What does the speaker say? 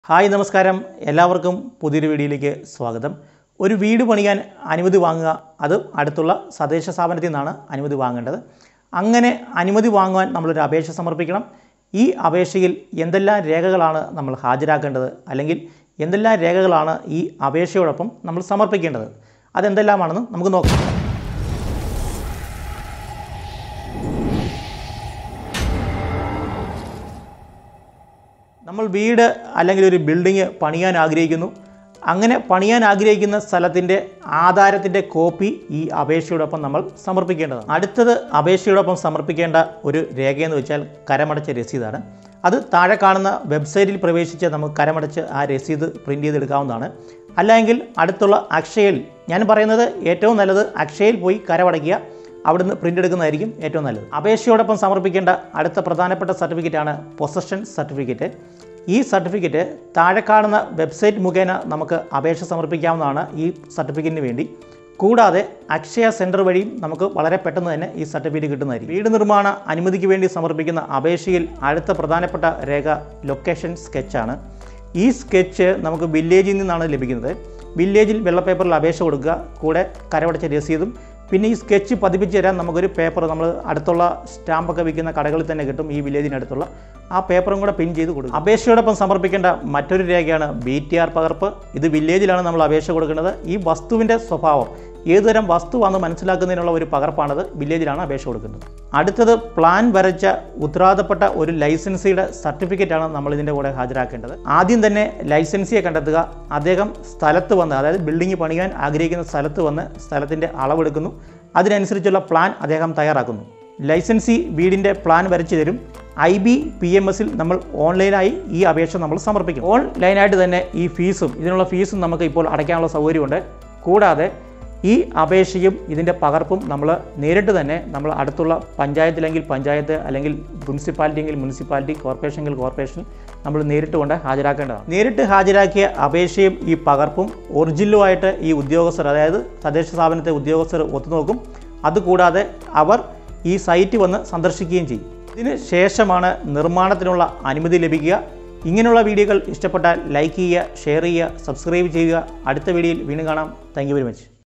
hi നമസ്കാരം എല്ലാവർക്കും പുതിയൊരു വീഡിയോയിലേക്ക് സ്വാഗതം ഒരു വീട് പണിയാൻ അനുമതി വാങ്ങുക അത് അടുത്തുള്ള തദ്ദേശ സ്ഥാപനത്തിൽ നിന്നാണ് അനുമതി വാങ്ങേണ്ടത് അങ്ങനെ അനുമതി വാങ്ങുവാൻ നമ്മളൊരു അപേക്ഷ സമർപ്പിക്കണം ഈ അപേക്ഷയിൽ എന്തെല്ലാം രേഖകളാണ് നമ്മൾ ഹാജരാക്കേണ്ടത് അല്ലെങ്കിൽ എന്തെല്ലാം രേഖകളാണ് ഈ അപേക്ഷയോടൊപ്പം നമ്മൾ സമർപ്പിക്കേണ്ടത് അതെന്തെല്ലാമാണെന്ന് നമുക്ക് നോക്കാം നമ്മൾ വീട് അല്ലെങ്കിൽ ഒരു ബിൽഡിങ് പണിയാൻ ആഗ്രഹിക്കുന്നു അങ്ങനെ പണിയാൻ ആഗ്രഹിക്കുന്ന സ്ഥലത്തിൻ്റെ ആധാരത്തിൻ്റെ കോപ്പി ഈ അപേക്ഷയോടൊപ്പം നമ്മൾ സമർപ്പിക്കേണ്ടതാണ് അടുത്തത് അപേക്ഷയോടൊപ്പം സമർപ്പിക്കേണ്ട ഒരു രേഖയെന്ന് വെച്ചാൽ കരമടച്ച രസീതാണ് അത് താഴെ കാണുന്ന വെബ്സൈറ്റിൽ പ്രവേശിച്ച് നമുക്ക് കരമടച്ച് ആ രസീത് പ്രിൻ്റ് ചെയ്തെടുക്കാവുന്നതാണ് അല്ലെങ്കിൽ അടുത്തുള്ള അക്ഷയയിൽ ഞാൻ പറയുന്നത് ഏറ്റവും നല്ലത് അക്ഷയയിൽ പോയി കരമടയ്ക്കുക അവിടുന്ന് പ്രിൻ്റ് എടുക്കുന്നതായിരിക്കും ഏറ്റവും നല്ലത് അപേക്ഷയോടൊപ്പം സമർപ്പിക്കേണ്ട അടുത്ത പ്രധാനപ്പെട്ട സർട്ടിഫിക്കറ്റാണ് പൊസഷൻ സർട്ടിഫിക്കറ്റ് ഈ സർട്ടിഫിക്കറ്റ് താഴെ കാണുന്ന വെബ്സൈറ്റ് മുഖേന നമുക്ക് അപേക്ഷ സമർപ്പിക്കാവുന്നതാണ് ഈ സർട്ടിഫിക്കറ്റിന് വേണ്ടി കൂടാതെ അക്ഷയ സെൻറ്റർ വഴിയും നമുക്ക് വളരെ പെട്ടെന്ന് തന്നെ ഈ സർട്ടിഫിക്കറ്റ് കിട്ടുന്നതായിരിക്കും വീട് നിർമ്മാണ അനുമതിക്ക് വേണ്ടി സമർപ്പിക്കുന്ന അപേക്ഷയിൽ അടുത്ത പ്രധാനപ്പെട്ട രേഖ ലൊക്കേഷൻ സ്കെച്ചാണ് ഈ സ്കെച്ച് നമുക്ക് വില്ലേജിൽ നിന്നാണ് ലഭിക്കുന്നത് വില്ലേജിൽ വെള്ള പേപ്പറിൽ അപേക്ഷ കൊടുക്കുക കൂടെ കരവടച്ച രസീതും പിന്നെ ഈ സ്കെച്ച് പതിപ്പിച്ച് തരാൻ നമുക്കൊരു പേപ്പർ നമ്മൾ അടുത്തുള്ള സ്റ്റാമ്പൊക്കെ വിൽക്കുന്ന കടകളിൽ തന്നെ കിട്ടും ഈ വില്ലേജിനടുത്തുള്ള ആ പേപ്പറും കൂടെ പിൻ ചെയ്ത് കൊടുക്കും അപേക്ഷയോടൊപ്പം സമർപ്പിക്കേണ്ട മറ്റൊരു രേഖയാണ് ബി ടി ആർ പകർപ്പ് ഇത് വില്ലേജിലാണ് നമ്മൾ അപേക്ഷ കൊടുക്കുന്നത് ഈ വസ്തുവിൻ്റെ സ്വഭാവം ഏതുതരം വസ്തുവാണെന്ന് മനസ്സിലാക്കുന്നതിനുള്ള ഒരു പകർപ്പാണത് വില്ലേജിലാണ് അപേക്ഷ കൊടുക്കുന്നത് അടുത്തത് പ്ലാൻ വരച്ച ഉത്തരവാദപ്പെട്ട ഒരു ലൈസൻസിയുടെ സർട്ടിഫിക്കറ്റാണ് നമ്മൾ ഇതിൻ്റെ കൂടെ ഹാജരാക്കേണ്ടത് ആദ്യം തന്നെ ലൈസൻസിയെ കണ്ടെത്തുക അദ്ദേഹം സ്ഥലത്ത് വന്ന് അതായത് ബിൽഡിംഗ് പണിയാൻ ആഗ്രഹിക്കുന്ന സ്ഥലത്ത് വന്ന് സ്ഥലത്തിൻ്റെ അളവെടുക്കുന്നു അതിനനുസരിച്ചുള്ള പ്ലാൻ അദ്ദേഹം തയ്യാറാക്കുന്നു ലൈസൻസി വീടിൻ്റെ പ്ലാൻ വരച്ചു തരും ഐ ബി പി എം എസിൽ നമ്മൾ ഓൺലൈനായി ഈ അപേക്ഷ നമ്മൾ സമർപ്പിക്കും ഓൺലൈനായിട്ട് തന്നെ ഈ ഫീസും ഇതിനുള്ള ഫീസും നമുക്ക് ഇപ്പോൾ അടയ്ക്കാനുള്ള സൗകര്യമുണ്ട് കൂടാതെ ഈ അപേക്ഷയും ഇതിൻ്റെ പകർപ്പും നമ്മൾ നേരിട്ട് തന്നെ നമ്മൾ അടുത്തുള്ള പഞ്ചായത്തിലെങ്കിൽ പഞ്ചായത്ത് അല്ലെങ്കിൽ മുനിസിപ്പാലിറ്റി എങ്കിൽ മുനിസിപ്പാലിറ്റി കോർപ്പറേഷൻ എങ്കിൽ കോർപ്പറേഷൻ നമ്മൾ നേരിട്ട് കൊണ്ട് ഹാജരാക്കേണ്ടതാണ് നേരിട്ട് ഹാജരാക്കിയ അപേക്ഷയും ഈ പകർപ്പും ഒറിജിനലുമായിട്ട് ഈ ഉദ്യോഗസ്ഥർ അതായത് തദ്ദേശ സ്ഥാപനത്തെ ഉദ്യോഗസ്ഥർ ഒത്തുനോക്കും അതുകൂടാതെ അവർ ഈ സൈറ്റ് വന്ന് സന്ദർശിക്കുകയും ചെയ്യും ഇതിന് ശേഷമാണ് നിർമ്മാണത്തിനുള്ള അനുമതി ലഭിക്കുക ഇങ്ങനെയുള്ള വീഡിയോകൾ ഇഷ്ടപ്പെട്ടാൽ ലൈക്ക് ചെയ്യുക ഷെയർ ചെയ്യുക സബ്സ്ക്രൈബ് ചെയ്യുക അടുത്ത വീഡിയോയിൽ വീണ്ടും കാണാം താങ്ക് യു വെരി മച്ച്